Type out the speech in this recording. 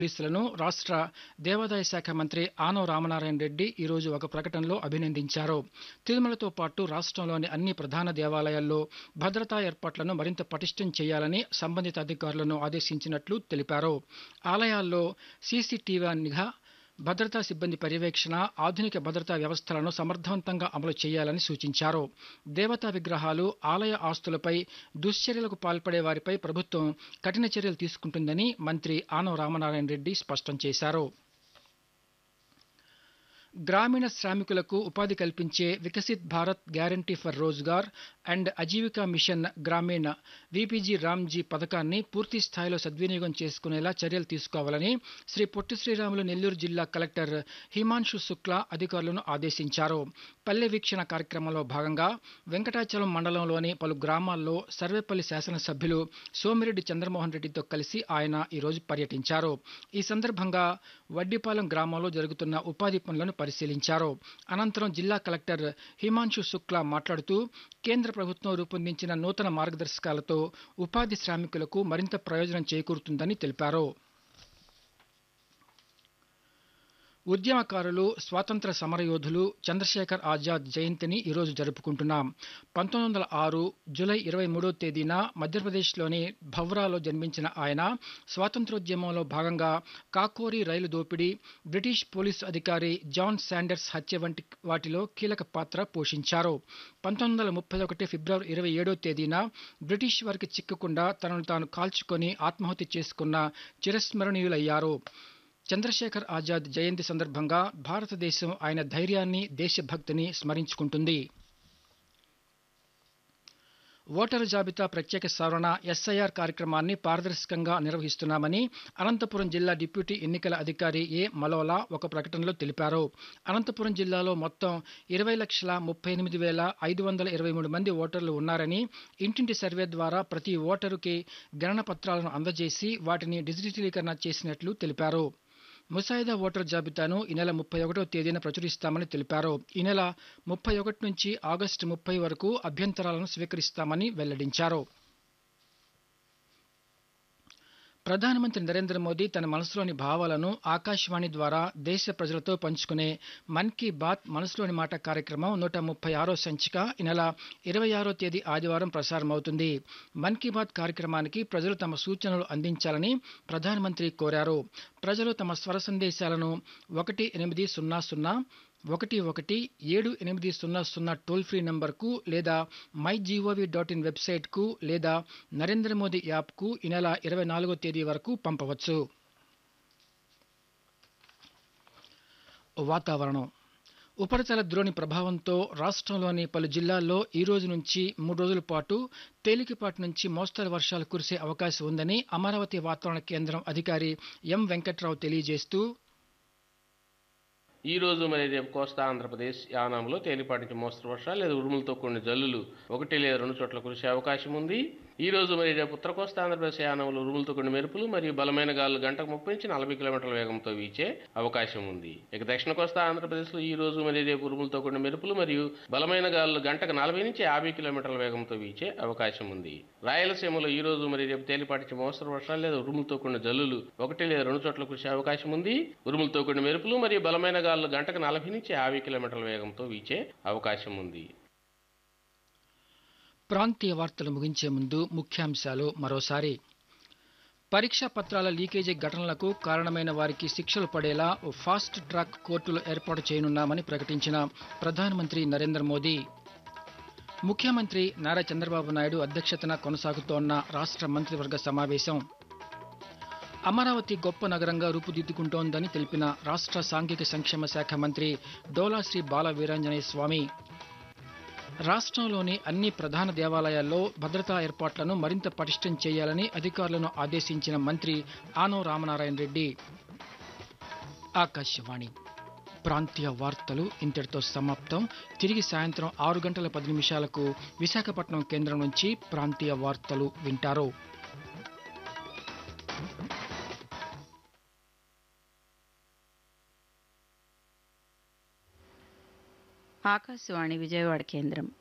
పోలీసులను రాష్ట్ర దేవాదాయ శాఖ మంత్రి ఆనవ రామనారాయణ రెడ్డి ఈరోజు ఒక ప్రకటనలో అభినందించారు తిరుమలతో పాటు రాష్ట్రంలోని అన్ని ప్రధాన దేవాలయాల్లో భద్రతా ఏర్పాట్లను మరింత పటిష్టం చేయాలని సంబంధిత అధికారులను ఆదేశించినట్లు తెలిపారు ఆలయాల్లో సీసీటీవీ నిఘా భద్రతా సిబ్బంది పర్యవేక్షణ ఆధునిక భద్రతా వ్యవస్థలను సమర్థవంతంగా అమలు చేయాలని సూచించారు దేవతా విగ్రహాలు ఆలయ ఆస్తులపై దుశ్చర్యలకు పాల్పడే వారిపై ప్రభుత్వం కఠిన చర్యలు తీసుకుంటుందని మంత్రి ఆనవ రామనారాయణ రెడ్డి స్పష్టం చేశారు గ్రామీణ శ్రామికులకు ఉపాధి కల్పించే Viksit Bharat guarantee for Rozgar and Ajeevika mission గ్రామీణ విపిజి రామ్జీ పథకాన్ని పూర్తి స్థాయిలో సద్వినియోగం చేసుకునేలా చర్యలు తీసుకోవాలని శ్రీ పొట్టి శ్రీరాములు నెల్లూరు జిల్లా కలెక్టర్ హిమాంశు శుక్లా అధికారులను ఆదేశించారు పల్లె వీక్షణ కార్యక్రమంలో భాగంగా వెంకటాచలం మండలంలోని పలు గ్రామాల్లో సర్వేపల్లి శాసనసభ్యులు సోమిరెడ్డి చంద్రమోహన్ రెడ్డితో కలిసి ఆయన ఈరోజు పర్యటించారు ఈ సందర్భంగా వడ్డిపాలెం గ్రామంలో జరుగుతున్న ఉపాధి పనులను పరిశీలించారు అనంతరం జిల్లా కలెక్టర్ హిమాంశు శుక్లా మాట్లాడుతూ కేంద్ర ప్రభుత్వం రూపొందించిన నూతన మార్గదర్శకాలతో ఉపాధి శ్రామికులకు మరింత ప్రయోజనం చేకూరుతుందని తెలిపారు ఉద్యమకారులు స్వాతంత్ర సమరయోధులు చంద్రశేఖర్ ఆజాద్ జయంతిని ఈరోజు జరుపుకుంటున్నాం పంతొమ్మిది వందల ఆరు జూలై ఇరవై మూడో తేదీన మధ్యప్రదేశ్లోని భవ్రాలో జన్మించిన ఆయన స్వాతంత్రోద్యమంలో భాగంగా కాకోరి రైలు దోపిడీ బ్రిటిష్ పోలీసు అధికారి జాన్ శాండర్స్ హత్య వంటి వాటిలో కీలక పాత్ర పోషించారు పంతొమ్మిది వందల ముప్పై ఒకటి ఫిబ్రవరి ఇరవై ఏడో తేదీన బ్రిటిష్ వారికి చిక్కకుండా తనను తాను కాల్చుకొని ఆత్మహత్య చేసుకున్న చిరస్మరణీయులయ్యారు చంద్రశేఖర్ ఆజాద్ జయంతి సందర్భంగా భారతదేశం ఆయన ధైర్యాన్ని దేశభక్తిని స్మరించుకుంటుంది ఓటరు జాబితా ప్రత్యేక సవరణ ఎస్ఐఆర్ కార్యక్రమాన్ని పారదర్శకంగా నిర్వహిస్తున్నామని అనంతపురం జిల్లా డిప్యూటీ ఎన్నికల అధికారి ఏ మలోలా ఒక ప్రకటనలో తెలిపారు అనంతపురం జిల్లాలో మొత్తం ఇరవై లక్షల ముప్పై ఎనిమిది వేల ఐదు వందల ఇరవై మూడు మంది ఓటర్లు ఉన్నారని ఇంటింటి సర్వే ద్వారా ప్రతి ఓటరుకి గణన పత్రాలను అందజేసి వాటిని డిజిటలీకరణ చేసినట్లు తెలిపారు ముసాయిదా ఓటర్ జాబితాను ఈ నెల ముప్పై ఒకటో తేదీన ప్రచురిస్తామని తెలిపారు ఈ నెల ముప్పై ఒకటి నుంచి ఆగస్టు ముప్పై వరకు అభ్యంతరాలను స్వీకరిస్తామని వెల్లడించారు ప్రధానమంత్రి నరేంద్ర మోదీ తన మనసులోని భావాలను ఆకాశవాణి ద్వారా దేశ ప్రజలతో పంచుకునే మన్ కీ బాత్ మనసులోని మాట కార్యక్రమం నూట ముప్పై ఆరో సంచిక ఈ నెల ఇరవై ఆరో తేదీ ఆదివారం ప్రసారమవుతుంది మన్ కీ బాత్ కార్యక్రమానికి ప్రజలు తమ సూచనలు అందించాలని ప్రధానమంత్రి కోరారు ప్రజలు తమ స్వర సందేశాలను ఒకటి ఎనిమిది సున్నా సున్నా ఒకటి ఒకటి ఏడు ఎనిమిది సున్నా సున్నా టోల్ ఫ్రీ నంబర్కు లేదా మై జీఓవి డాట్ ఇన్ వెబ్సైట్కు లేదా నరేంద్ర మోదీ యాప్కు ఈ నెల ఇరవై నాలుగో తేదీ వరకు పంపవచ్చు వాతావరణం ఉపరితల ద్రోణి ప్రభావంతో రాష్ట్రంలోని పలు జిల్లాల్లో ఈ రోజు నుంచి మూడు రోజుల పాటు తేలికపాటి నుంచి మోస్తరు వర్షాలు కురిసే అవకాశం ఉందని అమరావతి వాతావరణ కేంద్రం అధికారి ఎం వెంకట్రావు తెలియజేస్తూ ఈ రోజు మరి రేపు కోస్తా ఆంధ్రప్రదేశ్ యానాంలో తేలిపాటి నుంచి మోస్తరు వర్షాలు లేదా ఉరుములతో కొన్ని జల్లులు ఒకటి లేదా రెండు చోట్ల కురిసే అవకాశం ఉంది ఈ రోజు మరి రేపు ఉత్తర కోస్తా ఆంధ్రప్రదేశ్ యానంలో ఉరుములతో కొన్ని మెరుపులు మరియు బలమైన గాలు గంటకు ముప్పై నుంచి నలభై కిలోమీటర్ల వేగంతో వీచే అవకాశం ఉంది ఇక దక్షిణ కోస్తా ఆంధ్రప్రదేశ్లో ఈ రోజు మరి రేపు ఉరుములతో కొన్ని మెరుపులు మరియు బలమైన గాలు గంటకు నలభై నుంచి యాభై కిలోమీటర్ల వేగంతో వీచే అవకాశం ఉంది రాయలసీమలో ఈ రోజు మరి రేపు తేలిపాటి నుంచి మోస్తరు వర్షాలు లేదా ఉరుములతో కొన్ని జల్లులు ఒకటి లేదా రెండు చోట్ల కురిసే అవకాశం ఉంది ఉరుములతో కొన్ని మెరుపులు మరియు బలమైన గాలు గంటకు నలభై నుంచి యాభై కిలోమీటర్ల వేగంతో వీచే అవకాశం ఉంది ప్రాంతీయ వార్తలు ముగించే ముందు ముఖ్యాంశాలు మరోసారి పరీక్షా పత్రాల లీకేజీ ఘటనలకు కారణమైన వారికి శిక్షలు పడేలా ఓ ఫాస్ట్ ట్రాక్ కోర్టులు ఏర్పాటు చేయనున్నామని ప్రకటించిన ప్రధానమంత్రి నరేంద్ర మోదీ ముఖ్యమంత్రి నారా చంద్రబాబు నాయుడు అధ్యక్షతన కొనసాగుతోన్న రాష్ట్ర మంత్రివర్గ సమావేశం అమరావతి గొప్ప నగరంగా రూపుదిద్దుకుంటోందని తెలిపిన రాష్ట్ర సాంఘిక సంక్షేమ శాఖ మంత్రి డోలాశ్రీ బాల వీరాంజనేయ స్వామి రాష్ట్రంలోని అన్ని ప్రధాన దేవాలయాల్లో భద్రతా ఏర్పాట్లను మరింత పటిష్టం చేయాలని అధికారులను ఆదేశించిన మంత్రి ఆనో రామనారాయణ రెడ్డి ఆకాశవాణి ప్రాంతీయ వార్తలు ఇంతటితో సమాప్తం తిరిగి సాయంత్రం ఆరు గంటల పది నిమిషాలకు విశాఖపట్నం కేంద్రం నుంచి ప్రాంతీయ వార్తలు వింటారు ఆకాశవాణి విజయవాడ కేంద్రం